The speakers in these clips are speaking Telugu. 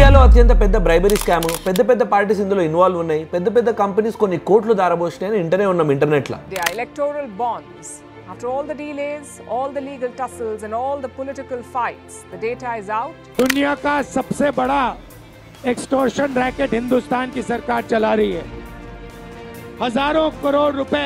ఇండియాలో అత్యంత పెద్ద బ్రైబరీ స్కామ్ పెద్ద పెద్ద పార్టీస్ ఇందులో ఇన్వాల్వ్ ఉన్నాయి పెద్ద పెద్ద కంపెనీస్ కొన్ని కోట్లు దారబోసినాయని ఇంటనే ఉన్నాం ఇంటర్నెట్లో Their electoral bonds. After all the delays, all the legal tussles, and all the political fights, the data is out. दुनिया का सबसे बड़ा एक्सटोर्शन रैकेट हिंदुस्तान की सरकार चला रही है हजारों करोड़ रुपए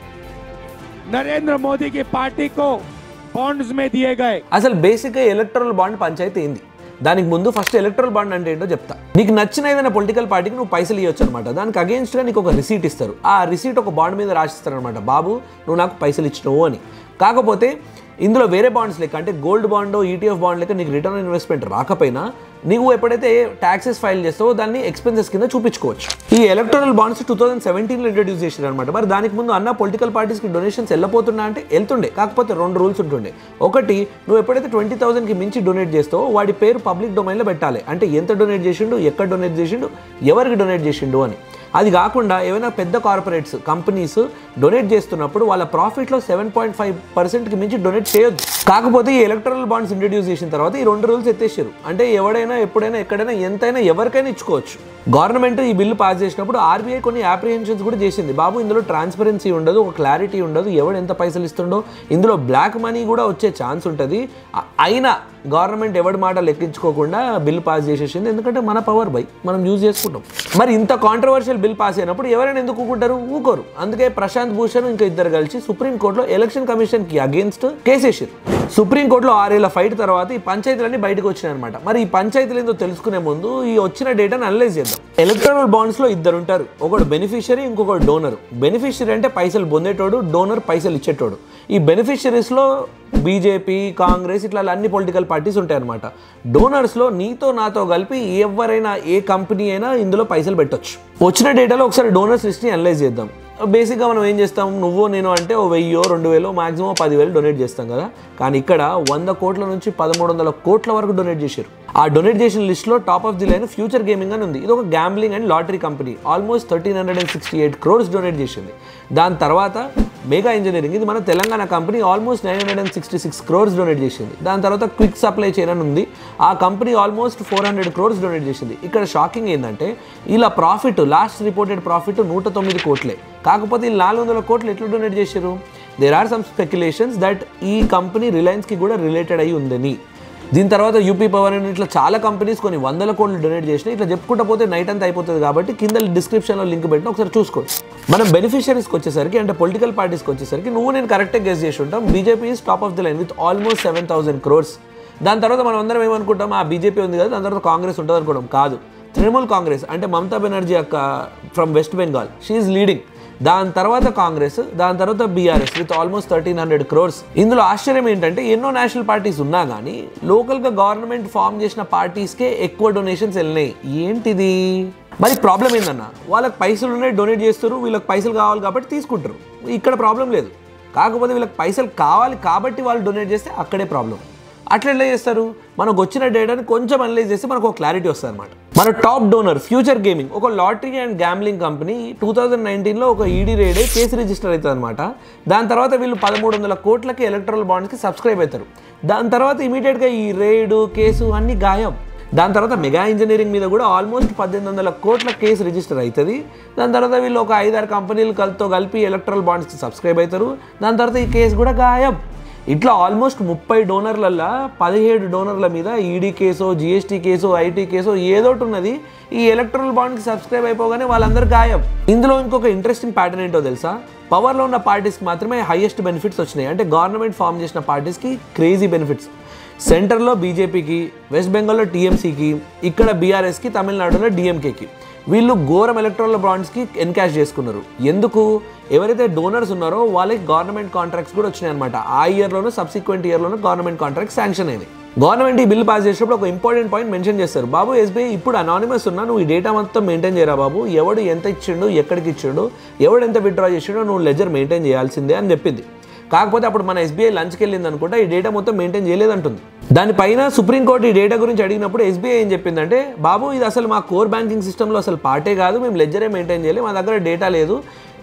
नरेंद्र मोदी की पार्टी को बॉन्ड्स में दिए गए అసలు బేసిక్గా ఎలక్ట్రల్ బాండ్ పంచాయతీ ఏంది దానికి ముందు ఫస్ట్ ఎలక్ట్రల్ బాండ్ అంటే ఏంటో చెప్తా నీకు నచ్చిన ఏదైనా పొలిటికల్ పార్టీకి నువ్వు పైసలు ఇవ్వచ్చు అనమాట దానికి అగేన్స్ట్గా నీకు ఒక రిసీట్ ఇస్తారు ఆ రిసీట్ ఒక బాండ్ మీద రాసిస్తారు అనమాట బాబు నువ్వు నాకు పైసలు ఇచ్చినావు అని కాకపోతే ఇందులో వేరే బాండ్స్ లెక్క అంటే గోల్డ్ బాండ్ ఈటీఎఫ్ బాండ్ లెక్క నీకు రిటర్న్ ఇన్వెస్ట్మెంట్ రాకపోయినా నీవు ఎప్పుడైతే ట్యాక్సెస్ ఫైల్ చేస్తావో దాన్ని ఎక్స్పెన్సెస్ కింద చూపించుకోవచ్చు ఈ ఎలక్ట్రల్ బాండ్స్ టూ థౌసండ్ సెవెంటీన్లో ఇంట్రడ్యూస్ చేశారు అనమాట మరి దానికి ముందు అన్న పొలిటికల్ పార్టీస్కి డొనేషన్స్ వెళ్ళిపోతున్నా అంటే వెళ్తుండే కాకపోతే రెండు రూల్స్ ఉంటుండే ఒకటి నువ్వు ఎప్పుడైతే ట్వంటీ థౌసండ్కి మించి డొనేట్ చేస్తావో వాడి పేరు పబ్లిక్ డొమైన్లో పెట్టాలి అంటే ఎంత డొనేట్ చేసిండు ఎక్కడ డొనేట్ చేసిండు ఎవరికి డొనేట్ చేసిండు అని అది కాకుండా ఏమైనా పెద్ద కార్పొరేట్స్ కంపెనీస్ డొనేట్ చేస్తున్నప్పుడు వాళ్ళ ప్రాఫిట్లో సెవెన్ పాయింట్ ఫైవ్ పర్సెంట్కి మించి డొనేట్ చేయొద్దు కాకపోతే ఈ ఎలక్ట్రల్ బాండ్స్ ఇంట్రడ్యూస్ చేసిన తర్వాత ఈ రెండు రూల్స్ ఎత్తేసారు అంటే ఎవడైనా ఎప్పుడైనా ఎక్కడైనా ఎంతైనా ఎవరికైనా ఇచ్చుకోవచ్చు గవర్నమెంట్ ఈ బిల్లు పాస్ చేసినప్పుడు ఆర్బీఐ కొన్ని అప్రిహెన్షన్స్ కూడా చేసింది బాబు ఇందులో ట్రాన్స్పరెన్సీ ఉండదు ఒక క్లారిటీ ఉండదు ఎవడు ఎంత పైసలు ఇస్తుండో ఇందులో బ్లాక్ మనీ కూడా వచ్చే ఛాన్స్ ఉంటుంది అ- అయినా గవర్నమెంట్ ఎవడి మాట లెక్కించుకోకుండా బిల్ పాస్ చేసేసింది ఎందుకంటే మన పవర్ బై మనం యూజ్ చేసుకుంటాం మరి ఇంత కాంట్రవర్షియల్ బిల్ పాస్ అయినప్పుడు ఎవరైనా ఎందుకు ఊకుంటారు ఊకోరు అందుకే ప్రశాంత్ భూషణ్ ఇంకా ఇద్దరు కలిసి సుప్రీంకోర్టులో ఎలక్షన్ కమిషన్కి అగేన్స్ట్ కేసేసారు సుప్రీంకోర్టులో ఆరేళ్ల ఫైట్ తర్వాత ఈ పంచాయతీలన్నీ బయటకు వచ్చినాయి అనమాట మరి ఈ పంచాయతీలు ఏందో తెలుసుకునే ముందు ఈ వచ్చిన డేటాను అనలైజ్ చేద్దాం ఎలక్ట్రల్ బాండ్స్ లో ఇద్దరు ఉంటారు ఒకడు బెనిఫిషియరీ ఇంకొకడు డోనర్ బెనిఫిషియరీ అంటే పైసలు పొందేటోడు డోనర్ పైసలు ఇచ్చేటోడు ఈ బెనిఫిషరీస్ లో బీజేపీ కాంగ్రెస్ ఇట్లా అన్ని పొలిటికల్ పార్టీస్ ఉంటాయి అనమాట డోనర్స్లో నీతో నాతో కలిపి ఎవరైనా ఏ కంపెనీ అయినా ఇందులో పైసలు పెట్టొచ్చు వచ్చిన డేటాలో ఒకసారి డోనర్స్ లిస్ట్ని అనలైజ్ చేద్దాం బేసిక్గా మనం ఏం చేస్తాం నువ్వు నేను అంటే ఓ వెయ్యో రెండు వేలు మాక్సిమం పదివేలు డొనేట్ చేస్తాం కదా కానీ ఇక్కడ వంద కోట్ల నుంచి పదమూడు వందల కోట్ల వరకు డొనేట్ చేశారు ఆ డొనేట్ చేసిన లిస్ట్లో top of the line future gaming అని ఉంది ఇది ఒక gambling and lottery company almost thirteen hundred and sixty eight crores donate చేసింది దాని తర్వాత మెగా ఇంజనీరింగ్ ఇది మన Telangana company almost nine hundred and sixty six crores donate చేసింది దాని తర్వాత క్విక్ సప్లై చైన్ అని ఉంది ఆ company almost four hundred crores donate చేసింది ఇక్కడ షాకింగ్ ఏంటంటే ఇలా ప్రాఫిట్ లాస్ట్ రిపోర్టెడ్ ప్రాఫిట్ నూట తొమ్మిది కోట్లే కాకపోతే ఈ నాలుగు వందల కోట్లు ఎట్లా డొనేట్ చేశారు there are some speculations that ఈ కంపెనీ రిలయన్స్కి కూడా రిలేటెడ్ అయి ఉందని దీని తర్వాత యూపీ పవర్ అని ఇట్లా చాలా కంపెనీస్ కొన్ని వందల కోట్లు డొనేట్ చేసినాయి ఇట్లా చెప్పుకుంటా పోతే నైట్ అంతా అయిపోతుంది కాబట్టి కింద డిస్క్రిప్షన్లో లింక్ పెట్టిన ఒకసారి చూసుకోండి మనం బెనిఫిషరీస్కి వచ్చేసరికి అంటే పొలిటికల్ పార్టీస్కి వచ్చేసరికి నువ్వు నేను కరెక్ట్గా గెస్ చేసి ఉంటాం BJP is top of the line with almost seven thousand crores దాని తర్వాత మనం అందరం ఏమనుకుంటాం ఆ బీజేపీ ఉంది కదా దాని తర్వాత కాంగ్రెస్ ఉంటుంది అనుకోవడం కాదు తృణమూల్ కాంగ్రెస్ అంటే మమతా బెనర్జీ యొక్క from West Bengal she leading దాని తర్వాత కాంగ్రెస్ దాని తర్వాత BRS with almost thirteen hundred crores ఇందులో ఆశ్చర్యం ఏంటంటే ఎన్నో నేషనల్ పార్టీస్ ఉన్నా కానీ లోకల్గా గవర్నమెంట్ ఫామ్ చేసిన పార్టీస్కే ఎక్కువ డొనేషన్స్ వెళ్ళినాయి ఏంటిది మరి ప్రాబ్లం ఏందన్న వాళ్ళకి పైసలు ఉన్నాయి డొనేట్ చేస్తారు వీళ్ళకి పైసలు కావాలి కాబట్టి తీసుకుంటారు ఇక్కడ ప్రాబ్లం లేదు కాకపోతే వీళ్ళకి పైసలు కావాలి కాబట్టి వాళ్ళు డొనేట్ చేస్తే అక్కడే ప్రాబ్లం అట్లా ఎట్లా చేస్తారు మనకు వచ్చిన డేటాని కొంచెం అనలైజ్ చేస్తే మనకు ఒక క్లారిటీ వస్తుంది అనమాట మన టాప్ డోనర్ ఫ్యూచర్ గేమింగ్ ఒక lottery and gambling company two thousand నైన్టీన్లో ఒక ఈడీ రేడే కేసు రిజిస్టర్ అవుతుంది అనమాట దాని తర్వాత వీళ్ళు పదమూడు వందల కోట్లకి ఎలక్ట్రల్ బాండ్స్కి సబ్స్క్రైబ్ అవుతారు దాని తర్వాత ఇమీడియట్గా ఈ రేడు కేసు అన్నీ గాయం దాని తర్వాత మెగా ఇంజనీరింగ్ మీద కూడా ఆల్మోస్ట్ పద్దెనిమిది వందల కోట్ల కేసు రిజిస్టర్ అవుతుంది దాని తర్వాత వీళ్ళు ఒక ఐదారు కంపెనీలు కలితో కలిపి ఎలక్ట్రల్ బాండ్స్కి సబ్స్క్రైబ్ అవుతారు దాని తర్వాత ఈ కేసు కూడా గాయం ఇట్లా ఆల్మోస్ట్ ముప్పై డోనర్లల్లో పదిహేడు డోనర్ల మీద ఈడీ కేసో జిఎస్టీ కేసో ఐటీ కేసో ఏదో ఒకటి ఉన్నది ఈ ఎలక్ట్రల్ బాండ్కి సబ్స్క్రైబ్ అయిపోగానే వాళ్ళందరూ గాయం ఇందులో ఇంకొక ఇంట్రెస్టింగ్ ప్యాటర్న్ ఏంటో తెలుసా పవర్లో ఉన్న పార్టీస్కి మాత్రమే హైయెస్ట్ బెనిఫిట్స్ వచ్చినాయి అంటే గవర్నమెంట్ ఫామ్ చేసిన పార్టీస్కి క్రేజీ బెనిఫిట్స్ సెంటర్లో బీజేపీకి వెస్ట్ బెంగాల్లో టీఎంసీకి ఇక్కడ బీఆర్ఎస్కి తమిళనాడులో డిఎంకేకి వీళ్ళు ఘోరం ఎలక్ట్రల్ బాండ్స్కి ఎన్కాష్ చేసుకున్నారు ఎందుకు ఎవరైతే డోనర్స్ ఉన్నారో వాళ్ళకి గవర్నమెంట్ కాంట్రాక్ట్స్ కూడా వచ్చినాయి అనమాట ఆ ఇయర్లోనూ సబ్సిక్వెంట్ ఇయర్లోనూ గవర్నమెంట్ కాంట్రాక్ట్ శాంక్షన్ అయింది గవర్నమెంట్ ఈ బిల్ పాస్ చేసినప్పుడు ఒక ఇంపార్టెంట్ పాయింట్ మెన్షన్ చేస్తారు బాబు ఎస్బీఐ ఇప్పుడు అనానిమస్ ఉన్నా నువ్వు ఈ డేటా మొత్తం మెయింటైన్ చేయరా బాబు ఎవడు ఎంత ఇచ్చిండు ఎక్కడికి ఇచ్చిండు ఎవడు ఎంత విత్డ్రా చేసిండో నువ్వు లెజర్ మెయింటైన్ చేయాల్సిందే అని చెప్పింది కాకపోతే అప్పుడు మన ఎస్బీఐ లంచ్కి వెళ్ళింది అనుకుంటా ఈ డేటా మొత్తం మెయింటైన్ చేయలేదంటుంది దానిపైన సుప్రీంకోర్టు ఈ డేటా గురించి అడిగినప్పుడు ఎస్బీఐ ఏం చెప్పిందంటే బాబు ఇది అసలు మా కోర్ బ్యాంకింగ్ సిస్టంలో అసలు పార్టే కాదు మేము లెజరే మెయింటైన్ చేయలేదు మా దగ్గర డేటా లేదు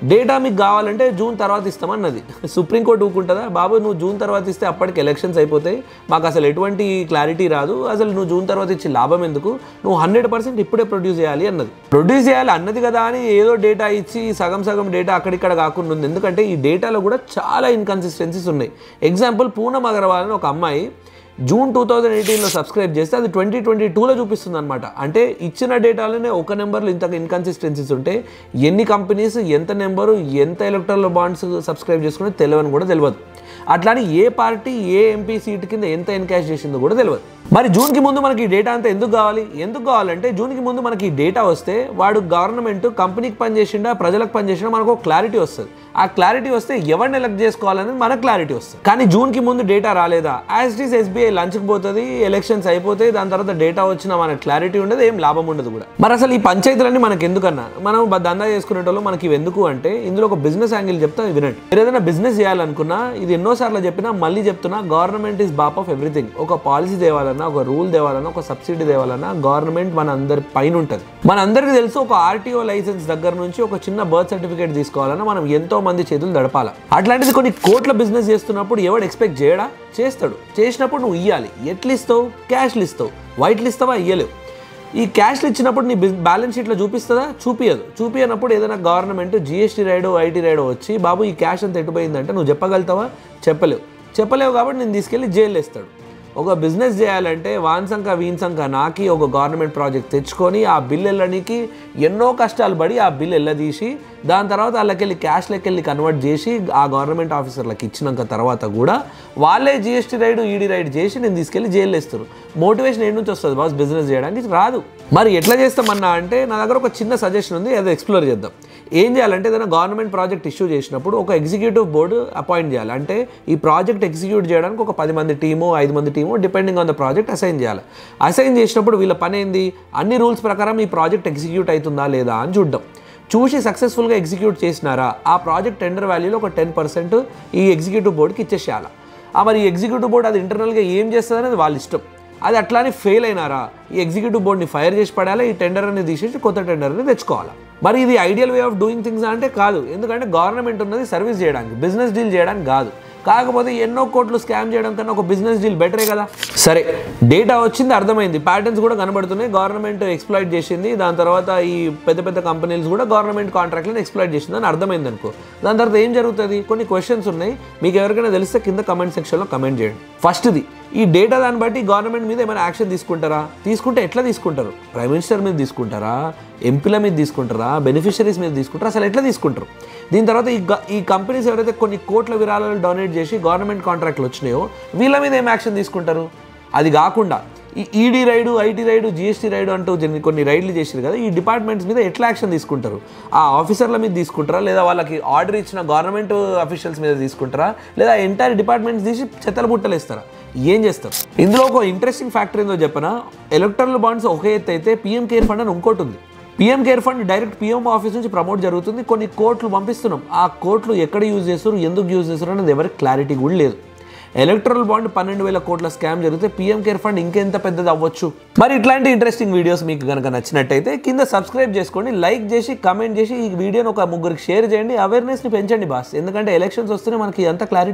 డేటా మీకు కావాలంటే జూన్ తర్వాత ఇస్తామన్నది సుప్రీంకోర్టు ఊకుంటుందా బాబు నువ్వు జూన్ తర్వాత ఇస్తే అప్పటికి ఎలక్షన్స్ అయిపోతాయి మాకు అసలు ఎటువంటి క్లారిటీ రాదు అసలు నువ్వు జూన్ తర్వాత ఇచ్చి లాభం ఎందుకు నువ్వు హండ్రెడ్ పర్సెంట్ ఇప్పుడే ప్రొడ్యూస్ చేయాలి అన్నది ప్రొడ్యూస్ చేయాలి అన్నది కదా అని ఏదో డేటా ఇచ్చి సగం సగం డేటా అక్కడిక్కడ కాకుండా ఉంది ఎందుకంటే ఈ డేటాలో కూడా చాలా ఇన్కన్సిస్టెన్సీస్ ఉన్నాయి ఎగ్జాంపుల్ పూనమ్ అగర్వాల్ అని ఒక అమ్మాయి జూన్ టూ థౌజండ్ ఎయిటీన్లో సబ్స్క్రైబ్ చేస్తే అది ట్వంటీ ట్వంటీ టూలో చూపిస్తుంది అనమాట అంటే ఇచ్చిన డేటాలోనే ఒక నెంబర్లో ఇంత ఇన్కన్సిస్టెన్సీస్ ఉంటే ఎన్ని కంపెనీస్ ఎంత నెంబరు ఎంత ఎలక్ట్రల్ బాండ్స్ సబ్స్క్రైబ్ చేసుకుని తెలియని కూడా తెలియదు అట్లానే ఏ పార్టీ ఏ ఎంపీ సీట్ కింద ఎంత ఎన్కాష్ చేసిందో కూడా తెలియదు మరి జూన్కి ముందు మనకి ఈ డేటా అంతా ఎందుకు కావాలి ఎందుకు కావాలంటే జూన్కి ముందు మనకి ఈ డేటా వస్తే వాడు గవర్నమెంట్ కంపెనీకి పనిచేసిండా ప్రజలకు పనిచేసిండా మనకు ఒక క్లారిటీ వస్తుంది ఆ క్లారిటీ వస్తే ఎవరిని ఎలక్ట్ చేసుకోవాలనేది మనకు క్లారిటీ వస్తుంది కానీ జూన్కి ముందు డేటా రాలేదా యాజ్ ఇట్ ఈస్ ఎస్బీఐ లంచ్కి పోతుంది ఎలక్షన్స్ అయిపోతాయి దాని తర్వాత డేటా వచ్చినా మనకు క్లారిటీ ఉండదు ఏం లాభం ఉండదు కూడా మరి అసలు ఈ పంచాయతీలన్నీ మనకి ఎందుకన్నా మనం బ- దందా చేసుకునేటోళ్ళు మనకి ఇవి ఎందుకు అంటే ఇందులో ఒక బిజినెస్ యాంగిల్ చెప్తా వినండి మీరు ఏదైనా బిజినెస్ చేయాలనుకున్నా ఇది ఎన్నోసార్లు చెప్పినా మళ్ళీ చెప్తున్నా గవర్నమెంట్ ఈస్ బాప్ ఆఫ్ ఎవ్రీథింగ్ ఒక పాలసీ తేవాలన్నా ఒక రూల్ తేవాలన్నా ఒక సబ్సిడీ తేవాలన్నా గవర్నమెంట్ మన అందరి పైన ఉంటుంది మన అందరికీ తెలుసు ఒక ఆర్టీఓ లైసెన్స్ దగ్గర నుంచి ఒక చిన్న బర్త్ సర్టిఫికేట్ తీసుకోవాలన్నా మనం ఎంతో మంది చేతులు దడపాలి అట్లాంటిది కొన్ని కోట్ల బిజినెస్ చేస్తున్నప్పుడు ఎవడు ఎక్స్పెక్ట్ చేయడా చేస్తాడు చేసినప్పుడు నువ్వు ఇవ్వాలి ఎట్లు ఇస్తావు క్యాష్లు ఇస్తావు వైట్లు ఇస్తావా ఇయ్యలేవు ఈ క్యాష్లు ఇచ్చినప్పుడు నీ బిజ్ బ్యాలెన్స్ షీట్లో చూపిస్తుందా చూపియదు చూపియనప్పుడు ఏదైనా గవర్నమెంట్ జిఎస్టీ రైడో ఐటీ రైడో వచ్చి బాబు ఈ క్యాష్ అంత ఎటుపోయిందంటే నువ్వు చెప్పగలుగుతావా చెప్పలేవు చెప్పలేవు కాబట్టి నేను తీసుకెళ్ళి జైలు వేస్తాడు ఒక బిజినెస్ చేయాలంటే వాన్సంక వీన్సంక నాకి ఒక గవర్నమెంట్ ప్రాజెక్ట్ తెచ్చుకొని ఆ బిల్ వెళ్ళడానికి ఎన్నో కష్టాలు పడి ఆ బిల్ వెళ్ళదీసి దాని తర్వాత వాళ్ళకెళ్ళి క్యాష్లోకి వెళ్ళి కన్వర్ట్ చేసి ఆ గవర్నమెంట్ ఆఫీసర్లకు ఇచ్చినాక తర్వాత కూడా వాళ్ళే జిఎస్టీ రైడ్ ఈడీ రైడ్ చేసి నేను తీసుకెళ్ళి జైలు వేస్తారు మోటివేషన్ ఏడు నుంచి వస్తుంది బాస్ బిజినెస్ చేయడానికి రాదు మరి ఎట్లా చేస్తామన్నా అంటే నా దగ్గర ఒక చిన్న సజెషన్ ఉంది అది ఎక్స్ప్లోర్ చేద్దాం ఏం చేయాలంటే ఏదైనా గవర్నమెంట్ ప్రాజెక్ట్ ఇష్యూ చేసినప్పుడు ఒక ఎగ్జిక్యూటివ్ బోర్డు అపాయింట్ చేయాలి అంటే ఈ ప్రాజెక్ట్ ఎగ్జిక్యూట్ చేయడానికి ఒక పది మంది టీము ఐదు మంది team depending on the project assign చేయాలి అసైన్ చేసినప్పుడు వీళ్ళ పని ఏంది అన్ని రూల్స్ ప్రకారం ఈ ప్రాజెక్ట్ ఎగ్జిక్యూట్ అవుతుందా లేదా అని చూద్దాం చూసి సక్సెస్ఫుల్గా ఎగ్జిక్యూట్ చేసినారా ఆ ప్రాజెక్ట్ టెండర్ వాల్యూలో ఒక టెన్ పర్సెంట్ ఈ ఎగ్జిక్యూటివ్ బోర్డుకి ఇచ్చేసేయాలి ఆ మరి ఈ ఎగ్జిక్యూటివ్ బోర్డు అది ఇంటర్నల్గా ఏం చేస్తుంది అనేది వాళ్ళ ఇష్టం అది అట్లానే ఫెయిల్ అయినారా ఈ ఎగ్జిక్యూటివ్ బోర్డ్ని ఫైర్ చేసి పడాలి ఈ టెండర్ అనేది తీసేసి కొత్త టెండర్ని తెచ్చుకోవాలి మరి ఇది ideal way of doing things అంటే కాదు ఎందుకంటే గవర్నమెంట్ ఉన్నది సర్వీస్ చేయడానికి బిజినెస్ డీల్ చేయడానికి కాదు కాకపోతే ఎన్నో కోట్లు స్కామ్ చేయడం కన్నా ఒక బిజినెస్ డీల్ బెటరే కదా సరే డేటా వచ్చింది అర్థమైంది ప్యాటర్న్స్ కూడా కనబడుతున్నాయి గవర్నమెంట్ ఎక్స్ప్లాయిట్ చేసింది దాని తర్వాత ఈ పెద్ద పెద్ద కంపెనీలు కూడా గవర్నమెంట్ కాంట్రాక్ట్లను ఎక్స్ప్లాయిట్ చేసింది అని అర్థమైంది అనుకో దాని తర్వాత ఏం జరుగుతుంది కొన్ని క్వశ్చన్స్ ఉన్నాయి మీకు ఎవరికైనా తెలిస్తే కింద కమెంట్ సెక్షన్లో కమెంట్ చేయండి ఫస్ట్ది ఈ డేటా దాన్ని బట్టి గవర్నమెంట్ మీద ఏమైనా యాక్షన్ తీసుకుంటారా తీసుకుంటే ఎట్లా తీసుకుంటారు ప్రైమ్ మినిస్టర్ మీద తీసుకుంటారా ఎంపీల మీద తీసుకుంటారా బెనిఫిషరీస్ మీద తీసుకుంటారా అసలు ఎట్లా తీసుకుంటారు దీని తర్వాత ఈ గ- ఈ కంపెనీస్ ఎవరైతే కొన్ని కోట్ల విరాళాలు డొనేట్ చేసి గవర్నమెంట్ కాంట్రాక్ట్లు వచ్చినాయో వీళ్ళ మీద ఏం యాక్షన్ తీసుకుంటారు అది కాకుండా ఈ ED raid IT raid GST raid అంటూ కొన్ని- కొన్ని రైడ్లు చేసారు కదా ఈ డిపార్ట్మెంట్స్ మీద ఎట్లా యాక్షన్ తీసుకుంటారు ఆ ఆఫీసర్ల మీద తీసుకుంటారా లేదా వాళ్ళకి ఆర్డర్ ఇచ్చిన గవర్నమెంట్ అఫీషియల్స్ మీద తీసుకుంటారా లేదా ఎంటైర్ డిపార్ట్మెంట్స్ తీసి చెత్తల బుట్టలు ఇస్తారా ఏం చేస్తారు ఇందులో ఒక ఇంట్రెస్టింగ్ ఫ్యాక్టర్ ఏందో చెప్పనా ఎలక్ట్రల్ బాండ్స్ ఒక ఎత్తు అయితే పిఎం కేర్ ఫండ్ అని ఇంకోటి ఉంది PM care fund direct PM office నుంచి ప్రమోట్ జరుగుతుంది కొన్ని కోట్లు పంపిస్తున్నాం ఆ కోట్లు ఎక్కడ యూజ్ చేస్తారు ఎందుకు యూజ్ చేస్తారు అనేది ఎవరికి క్లారిటీ కూడా లేదు ఎలక్ట్రల్ బాండ్ పన్నెండు వేల కోట్ల స్కామ్ జరిగితే పిఎం కేర్ ఫండ్ ఇంకెంత పెద్దది అవ్వచ్చు మరి ఇట్లాంటి ఇంట్రెస్టింగ్ వీడియోస్ మీకు కనుక నచ్చినట్టయితే కింద సబ్స్క్రైబ్ చేసుకోండి లైక్ చేసి కమెంట్ చేసి ఈ వీడియోని ఒక ముగ్గురికి షేర్ చేయండి అవేర్నెస్ని పెంచండి బాస్ ఎందుకంటే ఎలక్షన్స్ వస్తేనే మనకి అంత క్లారిటీ